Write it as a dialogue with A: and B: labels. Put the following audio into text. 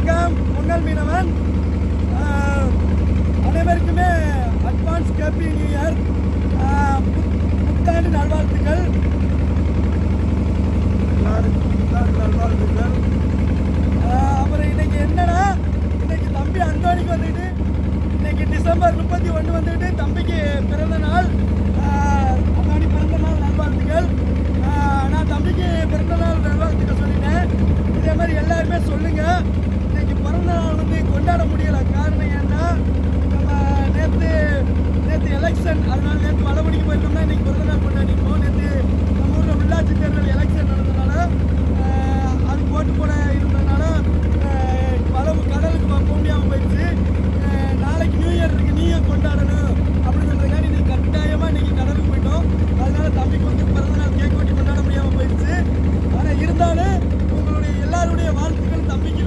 A: வணக்கம் பொங்கல் மீனவன் ஆஹ், அனைவருக்குமே அட்வான்ஸ் ஹாப்பி நியூ இயர் ஆஹ், புத்- புத்தாண்டு நல்வாழ்த்துக்கள் எல்லாருக்கும் புத்தாண்டு நல்வாழ்த்துக்கள் ஆஹ், அப்புறம் இன்னைக்கு என்னன்னா இன்னைக்கு தம்பி அந்தோணிக்கு வந்துட்டு இன்னைக்கு டிசம்பர் முப்பத்தி ஒன்று வந்துட்டு தம்பிக்கு பிறந்த நாள் ஆஹ், அந்தோணி பிறந்த நாள் நல்வாழ்த்துக்கள் ஆஹ், நான் தம்பிக்கு பிறந்த நாள் நல்வாழ்த்துக்கள் சொல்லிட்டேன் இதே மாதிரி எல்லாருமே சொல்லுங்க இன்னைக்கு பிறந்த நாள் வந்து கொண்டாட முடியல காரணம் ஏன்னா நம்ம நேற்று நேற்று எலெக்ஷன் அதனால நேற்று வடபடிக்கு போயிருந்தோம்னா இன்னைக்கு பிறந்த நாள் கொண்டாடிப்போம் நேற்று நம்ம ஊரில் உள்ளாட்சி தேர்தல் எலெக்ஷன் நடந்ததுனால ஆஹ், அதுக்கு ஓட்டு போட இருந்ததுனால ஆஹ், பல கடலுக்கு போக முடியாமல் போயிடுச்சு ஆஹ், நாளைக்கு நியூ இயர் இருக்கு நியூ இயர் கொண்டாடணும் அப்படின்றதுக்காண்டி இன்னைக்கு கட்டாயமாக இன்னைக்கு கடலுக்கு போயிட்டோம் அதனால தம்பிக்கு வந்து பிறந்த நாள் கேக் வெட்டி கொண்டாட முடியாமல் போயிடுச்சு ஆனால் இருந்தாலும் உங்களுடைய எல்லாருடைய வாழ்த்துக்கள் தம்பிக்கு